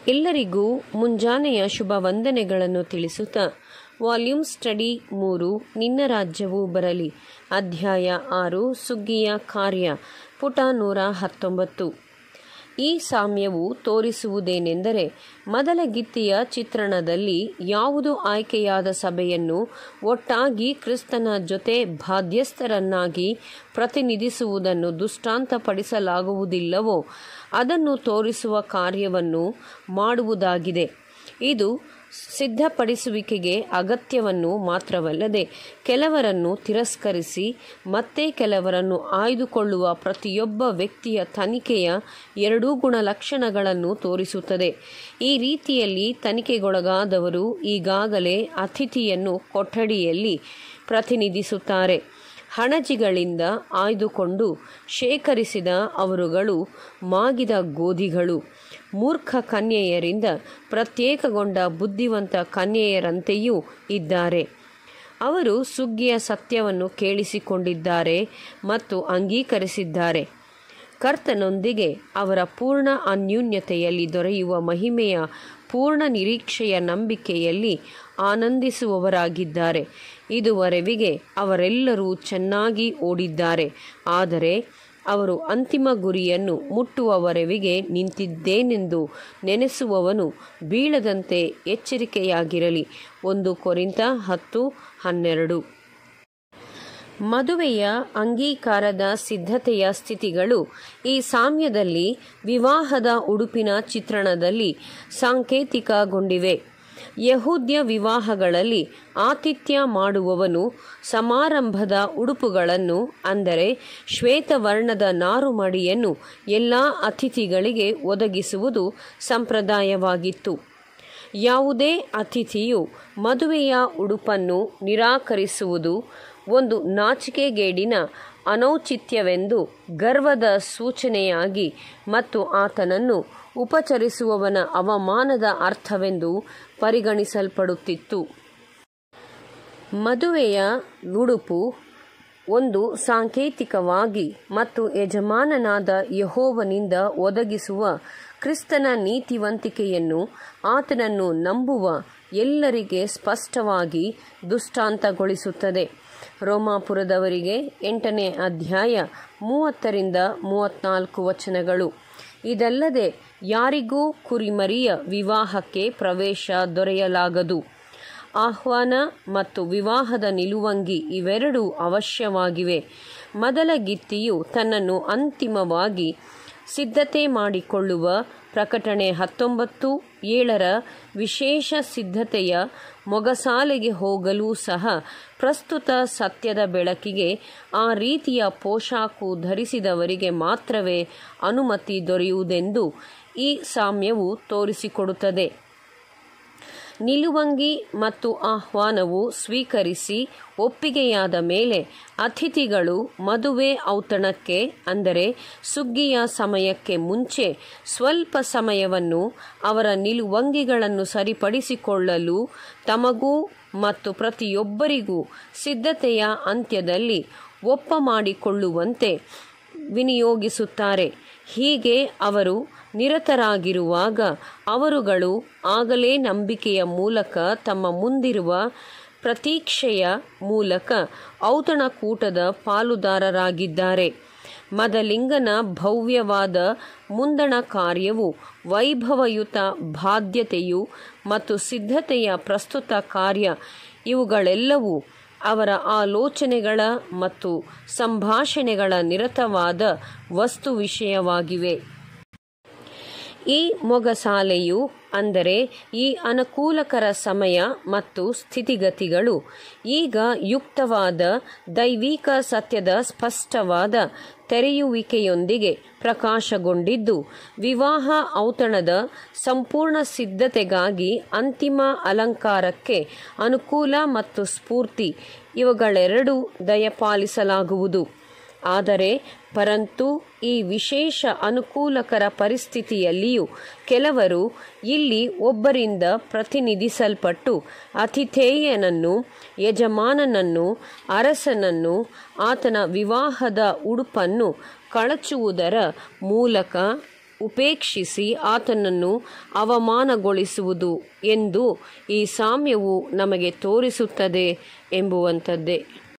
ಎಲ್ಲರಿಗೂ ಮುಂಜಾನೆಯ ಶುಭ ವಂದನೆಗಳನ್ನು ತಿಳಿಸುತ್ತಾ ವಾಲ್ಯೂಮ್ ಸ್ಟಡಿ ಮೂರು ನಿನ್ನ ರಾಜ್ಯವು ಬರಲಿ ಅಧ್ಯಾಯ ಆರು ಸುಗ್ಗಿಯ ಕಾರ್ಯ ಪುಟ ನೂರ ಹತ್ತೊಂಬತ್ತು ಈ ಸಾಮ್ಯವು ತೋರಿಸುವುದೇನೆಂದರೆ ಮೊದಲ ಗಿತ್ತಿಯ ಚಿತ್ರಣದಲ್ಲಿ ಯಾವುದು ಆಯ್ಕೆಯಾದ ಸಭೆಯನ್ನು ಒಟ್ಟಾಗಿ ಕ್ರಿಸ್ತನ ಜೊತೆ ಬಾಧ್ಯಸ್ಥರನ್ನಾಗಿ ಪ್ರತಿನಿಧಿಸುವುದನ್ನು ದೃಷ್ಟಾಂತಪಡಿಸಲಾಗುವುದಿಲ್ಲವೋ ಅದನ್ನು ತೋರಿಸುವ ಕಾರ್ಯವನ್ನು ಮಾಡುವುದಾಗಿದೆ ಇದು ಸಿದ್ಧಪಡಿಸುವಿಕೆಗೆ ಅಗತ್ಯವನ್ನು ಮಾತ್ರವಲ್ಲದೆ ಕೆಲವರನ್ನು ತಿರಸ್ಕರಿಸಿ ಮತ್ತೆ ಕೆಲವರನ್ನು ಆಯ್ದುಕೊಳ್ಳುವ ಪ್ರತಿಯೊಬ್ಬ ವ್ಯಕ್ತಿಯ ತನಿಖೆಯ ಎರಡೂ ಗುಣಲಕ್ಷಣಗಳನ್ನು ತೋರಿಸುತ್ತದೆ ಈ ರೀತಿಯಲ್ಲಿ ತನಿಖೆಗೊಳಗಾದವರು ಈಗಾಗಲೇ ಅತಿಥಿಯನ್ನು ಕೊಠಡಿಯಲ್ಲಿ ಪ್ರತಿನಿಧಿಸುತ್ತಾರೆ ಹಣಜಿಗಳಿಂದ ಆಯ್ದುಕೊಂಡು ಶೇಖರಿಸಿದ ಅವರುಗಳು ಮಾಗಿದ ಗೋಧಿಗಳು ಮೂರ್ಖ ಕನ್ಯೆಯರಿಂದ ಪ್ರತ್ಯೇಕಗೊಂಡ ಬುದ್ಧಿವಂತ ಕನ್ಯೆಯರಂತೆಯೂ ಇದ್ದಾರೆ ಅವರು ಸುಗ್ಗಿಯ ಸತ್ಯವನ್ನು ಕೇಳಿಸಿಕೊಂಡಿದ್ದಾರೆ ಮತ್ತು ಅಂಗೀಕರಿಸಿದ್ದಾರೆ ಕರ್ತನೊಂದಿಗೆ ಅವರ ಪೂರ್ಣ ಅನ್ಯೂನ್ಯತೆಯಲ್ಲಿ ದೊರೆಯುವ ಮಹಿಮೆಯ ಪೂರ್ಣ ನಿರೀಕ್ಷೆಯ ನಂಬಿಕೆಯಲ್ಲಿ ಆನಂದಿಸುವವರಾಗಿದ್ದಾರೆ ಇದುವರೆವಿಗೆ ಅವರೆಲ್ಲರೂ ಚೆನ್ನಾಗಿ ಓಡಿದ್ದಾರೆ ಆದರೆ ಅವರು ಅಂತಿಮ ಗುರಿಯನ್ನು ಮುಟ್ಟುವವರೆವಿಗೆ ನಿಂತಿದ್ದೇನೆಂದು ನೆನೆಸುವವನು ಬೀಳದಂತೆ ಎಚ್ಚರಿಕೆಯಾಗಿರಲಿ ಒಂದು ಕೊರಿಂತ ಹತ್ತು ಹನ್ನೆರಡು ಮದುವೆಯ ಅಂಗೀಕಾರದ ಸಿದ್ಧತೆಯ ಸ್ಥಿತಿಗಳು ಈ ಸಾಮ್ಯದಲ್ಲಿ ವಿವಾಹದ ಉಡುಪಿನ ಚಿತ್ರಣದಲ್ಲಿ ಸಾಂಕೇತಿಕಗೊಂಡಿವೆ ಯಹೂದ್ಯ ವಿವಾಹಗಳಲ್ಲಿ ಆತಿಥ್ಯ ಮಾಡುವವನು ಸಮಾರಂಭದ ಉಡುಪುಗಳನ್ನು ಅಂದರೆ ಶ್ವೇತವರ್ಣದ ನಾರುಮಡಿಯನ್ನು ಎಲ್ಲ ಅತಿಥಿಗಳಿಗೆ ಒದಗಿಸುವುದು ಸಂಪ್ರದಾಯವಾಗಿತ್ತು ಯಾವುದೇ ಅತಿಥಿಯು ಮದುವೆಯ ಉಡುಪನ್ನು ನಿರಾಕರಿಸುವುದು ಒಂದು ನಾಚಿಕೆಗೇಡಿನ ಅನೌಚಿತ್ಯವೆಂದು ಗರ್ವದ ಸೂಚನೆಯಾಗಿ ಮತ್ತು ಆತನನ್ನು ಉಪಚರಿಸುವವನ ಅವಮಾನದ ಅರ್ಥವೆಂದು ಪರಿಗಣಿಸಲ್ಪಡುತ್ತಿತ್ತು ಮದುವೆಯ ಉಡುಪು ಒಂದು ಸಾಂಕೇತಿಕವಾಗಿ ಮತ್ತು ಯಜಮಾನನಾದ ಯಹೋವನಿಂದ ಒದಗಿಸುವ ಕ್ರಿಸ್ತನ ನೀತಿವಂತಿಕೆಯನ್ನು ಆತನನ್ನು ನಂಬುವ ಎಲ್ಲರಿಗೆ ಸ್ಪಷ್ಟವಾಗಿ ದುಷ್ಟಾಂತಗೊಳಿಸುತ್ತದೆ ರೋಮಾಪುರದವರಿಗೆ ಎಂಟನೇ ಅಧ್ಯಾಯ ಮೂವತ್ತರಿಂದ ಮೂವತ್ನಾಲ್ಕು ವಚನಗಳು ಇದಲ್ಲದೆ ಯಾರಿಗೂ ಕುರಿಮರಿಯ ವಿವಾಹಕ್ಕೆ ಪ್ರವೇಶ ದೊರೆಯಲಾಗದು ಆಹ್ವಾನ ಮತ್ತು ವಿವಾಹದ ನಿಲುವಂಗಿ ಇವೆರಡೂ ಅವಶ್ಯವಾಗಿವೆ ಮೊದಲ ಗಿತ್ತಿಯು ತನ್ನನ್ನು ಅಂತಿಮವಾಗಿ ಸಿದ್ಧತೆ ಮಾಡಿಕೊಳ್ಳುವ ಪ್ರಕಟಣೆ ಹತ್ತೊಂಬತ್ತು ಏಳರ ವಿಶೇಷ ಸಿದ್ಧತೆಯ ಮೊಗಸಾಲೆಗೆ ಹೋಗಲೂ ಸಹ ಪ್ರಸ್ತುತ ಸತ್ಯದ ಬೆಳಕಿಗೆ ಆ ರೀತಿಯ ಪೋಷಾಕು ಧರಿಸಿದವರಿಗೆ ಮಾತ್ರವೇ ಅನುಮತಿ ದೊರೆಯುವುದೆಂದು ಈ ಸಾಮ್ಯವು ತೋರಿಸಿಕೊಡುತ್ತದೆ ನಿಲುವಂಗಿ ಮತ್ತು ಆಹ್ವಾನವು ಸ್ವೀಕರಿಸಿ ಒಪ್ಪಿಗೆಯಾದ ಮೇಲೆ ಅತಿಥಿಗಳು ಮದುವೆ ಔತಣಕ್ಕೆ ಅಂದರೆ ಸುಗ್ಗಿಯ ಸಮಯಕ್ಕೆ ಮುಂಚೆ ಸ್ವಲ್ಪ ಸಮಯವನ್ನು ಅವರ ನಿಲುವಂಗಿಗಳನ್ನು ಸರಿಪಡಿಸಿಕೊಳ್ಳಲು ತಮಗೂ ಮತ್ತು ಪ್ರತಿಯೊಬ್ಬರಿಗೂ ಸಿದ್ಧತೆಯ ಅಂತ್ಯದಲ್ಲಿ ಒಪ್ಪ ಮಾಡಿಕೊಳ್ಳುವಂತೆ ವಿನಿಯೋಗಿಸುತ್ತಾರೆ ಹೀಗೆ ಅವರು ನಿರತರಾಗಿರುವಾಗ ಅವರುಗಳು ಆಗಲೇ ನಂಬಿಕೆಯ ಮೂಲಕ ತಮ್ಮ ಮುಂದಿರುವ ಪ್ರತೀಕ್ಷೆಯ ಮೂಲಕ ಔತಣಕೂಟದ ಪಾಲುದಾರರಾಗಿದ್ದಾರೆ ಮದಲಿಂಗನ ಭವ್ಯವಾದ ಮುಂದಣ ಕಾರ್ಯವು ವೈಭವಯುತ ಬಾಧ್ಯತೆಯು ಮತ್ತು ಸಿದ್ಧತೆಯ ಪ್ರಸ್ತುತ ಕಾರ್ಯ ಇವುಗಳೆಲ್ಲವೂ ಅವರ ಆಲೋಚನೆಗಳ ಮತ್ತು ಸಂಭಾಷಣೆಗಳ ನಿರತವಾದ ವಸ್ತು ವಿಷಯವಾಗಿವೆ ಈ ಮೊಗಸಾಲೆಯು ಅಂದರೆ ಈ ಅನುಕೂಲಕರ ಸಮಯ ಮತ್ತು ಸ್ಥಿತಿಗತಿಗಳು ಈಗ ಯುಕ್ತವಾದ ದೈವಿಕ ಸತ್ಯದ ಸ್ಪಷ್ಟವಾದ ತೆರೆಯುವಿಕೆಯೊಂದಿಗೆ ಪ್ರಕಾಶಗೊಂಡಿದ್ದು ವಿವಾಹ ಔತಣದ ಸಂಪೂರ್ಣ ಸಿದ್ಧತೆಗಾಗಿ ಅಂತಿಮ ಅಲಂಕಾರಕ್ಕೆ ಅನುಕೂಲ ಮತ್ತು ಸ್ಫೂರ್ತಿ ಇವುಗಳೆರಡೂ ದಯಪಾಲಿಸಲಾಗುವುದು ಆದರೆ ಪರಂತು ಈ ವಿಶೇಷ ಅನುಕೂಲಕರ ಪರಿಸ್ಥಿತಿಯಲ್ಲಿಯೂ ಕೆಲವರು ಇಲ್ಲಿ ಒಬ್ಬರಿಂದ ಪ್ರತಿನಿಧಿಸಲ್ಪಟ್ಟು ಅತಿಥೇಯನನ್ನು ಯಜಮಾನನನ್ನು ಅರಸನನ್ನು ಆತನ ವಿವಾಹದ ಉಡುಪನ್ನು ಕಳಚುವುದರ ಮೂಲಕ ಉಪೇಕ್ಷಿಸಿ ಆತನನ್ನು ಅವಮಾನಗೊಳಿಸುವುದು ಎಂದು ಈ ಸಾಮ್ಯವು ನಮಗೆ ತೋರಿಸುತ್ತದೆ ಎಂಬುವಂಥದ್ದೇ